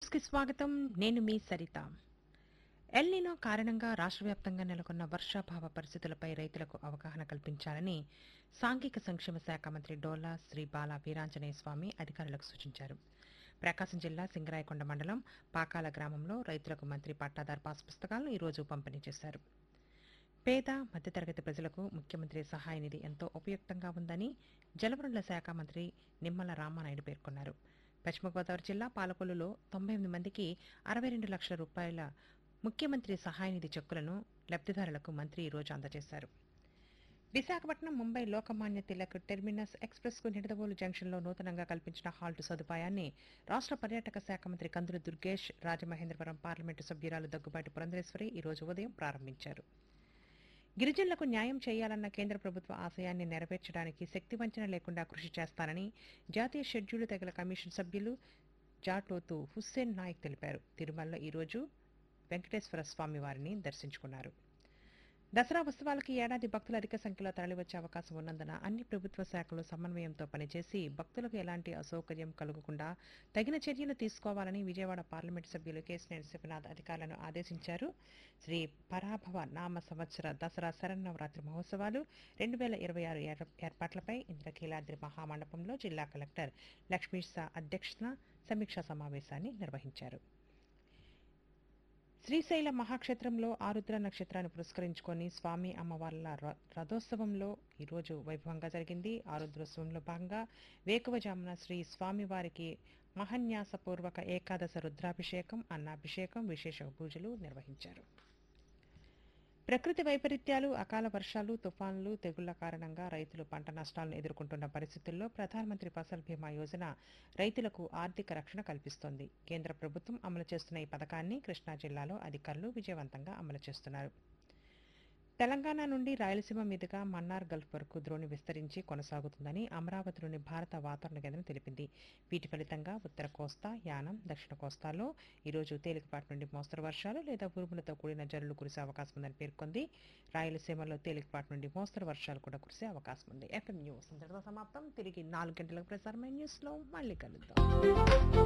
news కి స్వాగతం నేను మీ సరిత ఎల్నినో కారణంగా రాష్ట్ర వ్యాప్తంగా నెలకొన్న వర్షాభావ పరిస్థితులపై రైతులకు అవగాహన కల్పించాలని సాంఘిక సంక్షేమ శాఖ మంత్రి డోలా శ్రీ బాల వీరాంజనేయ స్వామి అధికారులకు సూచించారు ప్రకాశం జిల్లా సింగరాయకొండ మండలం పాకాల గ్రామంలో రైతులకు మంత్రి పట్టాదార్ పాస్ పుస్తకాలను ఈరోజు పంపిణీ చేశారు పేద మధ్యతరగతి ప్రజలకు ముఖ్యమంత్రి సహాయ నిధి ఎంతో ఉపయుక్తంగా ఉందని జలవనరుల శాఖ మంత్రి నిమ్మల రామానాయుడు పేర్కొన్నారు పశ్చిమ గోదావరి జిల్లా పాలకొల్లులో తొంభై ఎనిమిది మందికి అరవై రెండు లక్షల రూపాయల ముఖ్యమంత్రి సహాయ నిధి చెక్కులను లబ్ధిదారులకు మంత్రి ఈరోజు అందజేశారు విశాఖపట్నం ముంబై లోకమాన్య తిలక్ టెర్మినస్ ఎక్స్ప్రెస్ కు నిడదవోలు జంక్షన్లో నూతనంగా కల్పించిన హాల్ట్ సదుపాయాన్ని రాష్ట్ర పర్యాటక శాఖ మంత్రి కందుల దుర్గేష్ రాజమహేంద్రవరం పార్లమెంటు సభ్యురాలు దగ్గుబాటి పురంధరేశ్వరి ఈ రోజు ఉదయం ప్రారంభించారు గిరిజనులకు న్యాయం చేయాలన్న కేంద్ర ప్రభుత్వ ఆశయాన్ని నెరవేర్చడానికి శక్తివంచన లేకుండా కృషి చేస్తానని జాతీయ షెడ్యూల్ తెగల కమిషన్ సభ్యులు జాటోతు హుస్సేన్ నాయక్ తెలిపారు తిరుమలలో ఈరోజు వెంకటేశ్వర స్వామి వారిని దర్శించుకున్నారు దసరా ఉత్సవాలకు ఈ ఏడాది భక్తులు అధిక సంఖ్యలో తరలివచ్చే అవకాశం ఉన్నందున అన్ని ప్రభుత్వ శాఖలు సమన్వయంతో పనిచేసి భక్తులకు ఎలాంటి అసౌకర్యం కలగకుండా తగిన చర్యలు తీసుకోవాలని విజయవాడ పార్లమెంటు సభ్యులు కేసినేని శివనాథ్ అధికారులను ఆదేశించారు శ్రీ పరాభవ నామ సంవత్సర దసరా శరన్నవరాత్రి మహోత్సవాలు రెండు వేల ఇరవై ఆరు ఏర్- ఏర్పాట్లపై ఇంద్రకీలాద్రి మహామండపంలో జిల్లా కలెక్టర్ లక్ష్మీష్ సా అధ్యక్షతన సమీక్షా సమావేశాన్ని నిర్వహించారు శ్రీశైల మహాక్షేత్రంలో ఆరుద్ర నక్షత్రాన్ని పురస్కరించుకొని స్వామి అమ్మవార్ల ర- రథోత్సవంలో ఈరోజు వైభవంగా జరిగింది ఆరుద్రోత్సవంలో భాగంగా వేకువజామున శ్రీ స్వామివారికి మహన్యాసపూర్వక ఏకాదశ రుద్రాభిషేకం అన్నాభిషేకం విశేష పూజలు నిర్వహించారు ప్రకృతి వైపరీత్యాలు అకాల వర్షాలు తుఫాన్లు తెగుళ్ల కారణంగా రైతులు పంట నష్టాలను ఎదుర్కొంటున్న పరిస్థితుల్లో ప్రధానమంత్రి ఫసల్ బీమా యోజన రైతులకు ఆర్థిక రక్షణ కల్పిస్తోంది కేంద్ర ప్రభుత్వం అమలు చేస్తున్న ఈ పథకాన్ని కృష్ణా జిల్లాలో అధికారులు విజయవంతంగా అమలు చేస్తున్నారు తెలంగాణ నుండి రాయలసీమ మీదుగా మన్నార్ గల్ఫ్ వరకు ద్రోణి విస్తరించి కొనసాగుతుందని అమరావతిలోని భారత వాతావరణ కేంద్రం తెలిపింది వీటి ఫలితంగా ఉత్తర కోస్తా యానం దక్షిణ కోస్తాలో ఈరోజు తేలికపాటి నుండి మోస్తరు వర్షాలు లేదా ఉరుములతో కూడిన జల్లులు కురిసే అవకాశం ఉందని పేర్కొంది రాయలసీమలో తేలికపాటి నుండి మోస్తరు వర్షాలు కూడా కురిసే అవకాశం ఉంది ఎఫ్ఎం న్యూస్ ఇంతటితో సమాప్తం తిరిగి నాలుగు గంటలకు ప్రసారమైన న్యూస్లో మళ్ళీ కలుద్దాం